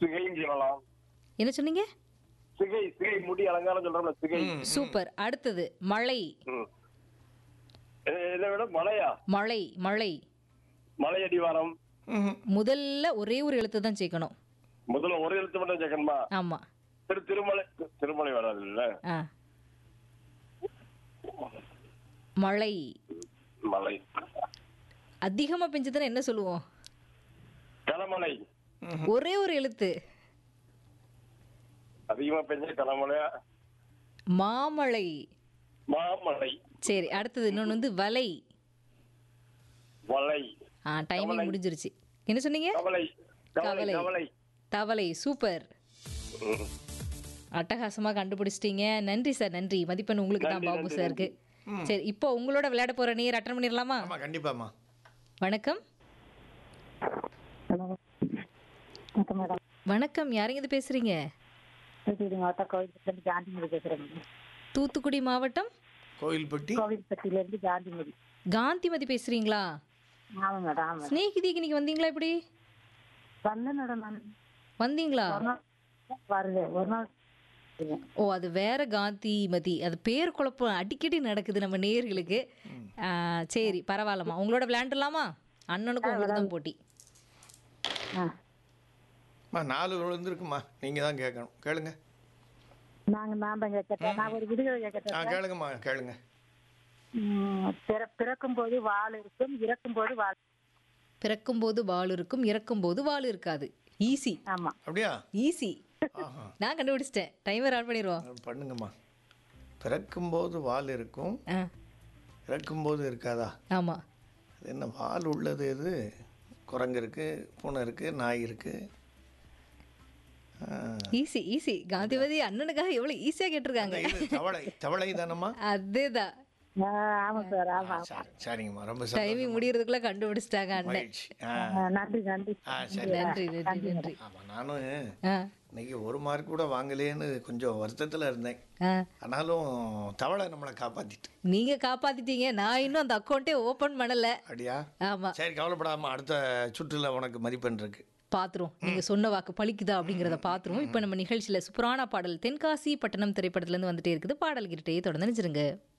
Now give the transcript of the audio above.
சிகைன்னு சொல்லலாம் என்ன சொன்னீங்க சிகை சிகை முடி அலங்காரம் சொல்றோம்ல சிகை சூப்பர் அடுத்தது மழை ம். எ- என்ன விட மலையா மழை மழை மலையடிவாரம் ம் முதல்ல ஒரே ஒரு எழுத்து தான் சேர்க்கணும் முதல்ல ஒரு எழுத்து மட்டும் சேர்க்கணுமா ஆமா திரு திருமலை திருமலை வராது இல்ல ஆ மழை மலை அதிகமா பெஞ்சதுன்னா என்ன சொல்லுவோம் கனமலை ஒரே ஒரு எழுத்து அதிகமா பெஞ்ச கனமலையா மாமழை மாமலை சரி அடுத்தது இன்னொன்று வந்து வலை வலை ஆ டைமிங் முடிஞ்சிருச்சு என்ன சொன்னீங்க கவலை கவலை கவலை கவலை தவளை சூப்பர் ம். அட்டகாசமா கண்டுபிடிச்சிட்டீங்க நன்றி சார் நன்றி மதிப்பெண் உங்களுக்கு தான் நன்றி, பாபு நன்றி, சாருக்கு சரி இப்போ உங்களோட விளையாட போற நீர் அட்டன் பண்ணிடலாமா ஆமா கண்டிப்பாம்மா வணக்கம் ஹலோ வணக்கம் மேடம் வணக்கம் யாருங்க இது பேசுறீங்க தூத்துக்குடி மாவட்டம் கோவில்பட்டிலேருந்து காந்திமதி பேசுகிறேன் மேடம் தூத்துக்குடி மாவட்டம் கோயில்பட்டி கோவில்பட்டியிலேருந்து காந்திமதி காந்திமதி பேசுறீங்களா ஆமாம் மேடம் ஆமாம் ஸ்நேகிதிக்கு இன்னைக்கு வந்தீங்களா இப்படி வந்தேன் மேடம் நான் வந்தீங்களா ஒரு நாள் வருது ஒரு நாள் வருவேன். ஓ அது வேற காந்திமதி அது பேர் குழப்பம் அடிக்கடி நடக்குது நம்ம நேயர்களுக்கு ஆ, சரி பரவாயில்லம்மா உங்களோட விளையாண்டுலாமா அண்ணனுக்கும் உங்களுக்கு தான் போட்டி ஆ அம்மா நாலு விழுந்துருக்குமா நீங்க தான் கேட்கணும் கேளுங்க நாங்கள் நான் தான் கேட்கட்டேன் நான் ஒரு விடுதலை ஆ கேட்கட்டேன் கேளுங்கம்மா கேளுங்க பிற பிறக்கும் போது வாள் இருக்கும் இறக்கும் போது வாள் பிறக்கும்போது வால் இருக்கும் இறக்கும்போது வால் இருக்காது ஈஸி ஆமாம் அப்படியா ஈஸி ஆஹா நான் கண்டுபிடிச்சிட்டேன் டைமர் ஆன் பண்ணிடுவோம் பண்ணுங்கம்மா பிறக்கும்போது வால் இருக்கும் ஆ இறக்கும்போது இருக்காதா ஆமா அது என்ன வால் உள்ளது எது குரங்கு இருக்கு பூனை இருக்கு நாய் இருக்கு ஆ, ஈஸி ஈஸி காந்திமதி அண்ணனுக்காக எவ்வளவு ஈஸியா கேட்டிருக்காங்க இது தவளை தவளை தானம்மா அதேதான் ஆ, ஆமாம் சார் ஆமாம் சரி சரிங்கம்மா ரொம்ப டைமிங் சந்தோஷம் முடியறதுக்குள்ள கண்டுபிடிச்சிட்டாங்க அண்ணன் மகிழ்ச்சி ஆ ஆ, நன்றி நன்றி ஆ சரி நன்றி நன்றி நன்றி ஆமாம் நானும் ஆ இன்னைக்கு ஒரு மார்க் கூட வாங்கலேன்னு கொஞ்சம் வருத்தத்தில் இருந்தேன் ஆ ஆனாலும் தவளை நம்மளை காப்பாத்திட்டு நீங்க காப்பாத்திட்டீங்க நான் இன்னும் அந்த அக்கௌண்ட்டே ஓபன் பண்ணல அப்படியா ஆமா சரி கவலைப்படாம அடுத்த சுற்றுல உனக்கு மதிப்பெண் இருக்கு பாத்துரும் நீங்க சொன்ன வாக்கு பழிக்குதா அப்படிங்கறத பாத்துரும் இப்ப நம்ம நிகழ்ச்சியில சூப்பரான பாடல் தென்காசி பட்டணம் திரைப்படத்துல இருந்து வந்துட்டே இருக்குது பாடல் கிட்டே தொடர்ந்து நினைச்சிருங்க